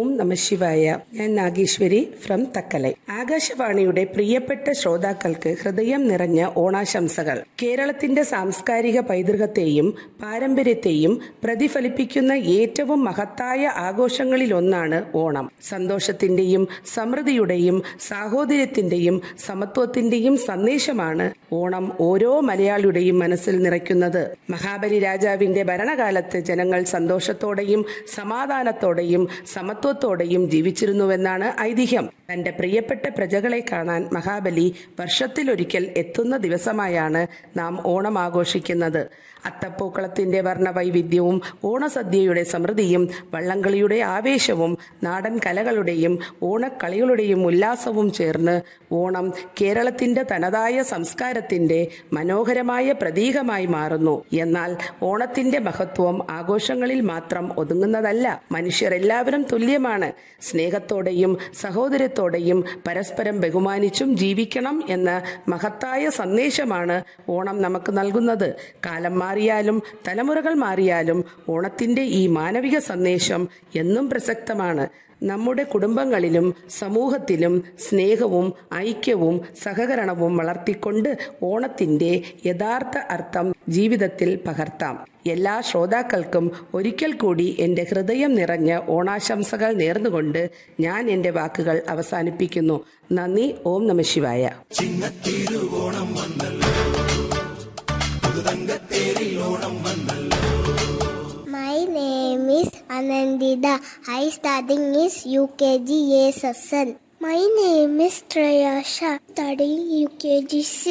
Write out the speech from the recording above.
ഓം നമ ശിവായ ഞാൻ നാഗേശ്വരി ഫ്രം തക്കലൈ ആകാശവാണിയുടെ പ്രിയപ്പെട്ട ശ്രോതാക്കൾക്ക് ഹൃദയം നിറഞ്ഞ ഓണാശംസകൾ കേരളത്തിന്റെ സാംസ്കാരിക പൈതൃകത്തെയും പാരമ്പര്യത്തെയും പ്രതിഫലിപ്പിക്കുന്ന ഏറ്റവും മഹത്തായ ആഘോഷങ്ങളിലൊന്നാണ് ഓണം സന്തോഷത്തിന്റെയും സമൃദ്ധിയുടെയും സാഹോദര്യത്തിന്റെയും സമത്വത്തിന്റെയും സന്ദേശമാണ് ഓണം ഓരോ മലയാളിയുടെയും മനസ്സിൽ നിറയ്ക്കുന്നത് മഹാബലി രാജാവിന്റെ ഭരണകാലത്ത് ജനങ്ങൾ സന്തോഷത്തോടെയും സമാധാനത്തോടെയും സമത്വത്തോടെയും ജീവിച്ചിരുന്നുവെന്നാണ് ഐതിഹ്യം തന്റെ പ്രിയപ്പെട്ട പ്രജകളെ കാണാൻ മഹാബലി വർഷത്തിലൊരിക്കൽ എത്തുന്ന ദിവസമായാണ് നാം ഓണം ആഘോഷിക്കുന്നത് അത്തപ്പൂക്കളത്തിന്റെ വർണ്ണവൈവിധ്യവും ഓണസദ്യയുടെ സമൃദ്ധിയും വള്ളംകളിയുടെ ആവേശവും നാടൻ കലകളുടെയും ഓണക്കളികളുടെയും ഉല്ലാസവും ചേർന്ന് ഓണം കേരളത്തിന്റെ തനതായ സംസ്കാരത്തിന്റെ മനോഹരമായ പ്രതീകമായി മാറുന്നു എന്നാൽ ഓണത്തിന്റെ മഹത്വം ആഘോഷങ്ങളിൽ മാത്രം ഒതുങ്ങുന്നതല്ല മനുഷ്യർ എല്ലാവരും തുല്യമാണ് സ്നേഹത്തോടെയും സഹോദരത്തോടെയും പരസ്പരം ബഹുമാനിച്ചും ജീവിക്കണം എന്ന മഹത്തായ സന്ദേശമാണ് ഓണം നമുക്ക് നൽകുന്നത് കാലം മാറിയാലും തലമുറകൾ മാറിയാലും ഓണത്തിന്റെ ഈ മാനവിക സന്ദേശം എന്നും പ്രസക്തമാണ് നമ്മുടെ കുടുംബങ്ങളിലും സമൂഹത്തിലും സ്നേഹവും ഐക്യവും സഹകരണവും വളർത്തിക്കൊണ്ട് ഓണത്തിന്റെ യഥാർത്ഥ അർത്ഥം ജീവിതത്തിൽ പകർത്താം എല്ലാ ശ്രോതാക്കൾക്കും ഒരിക്കൽ കൂടി എന്റെ ഹൃദയം നിറഞ്ഞ ഓണാശംസകൾ നേർന്നുകൊണ്ട് ഞാൻ എന്റെ വാക്കുകൾ അവസാനിപ്പിക്കുന്നു നന്ദി ഓം നമ ശിവായ ചിങ്ങത്തിരുവോണം വന്നല്ലോ പുതുതങ്കത്തേരിൽ ഓണം വന്നല്ലോ My name is Anandida. I studying is UKG A session. My name is Trayasha. Studying UKG C.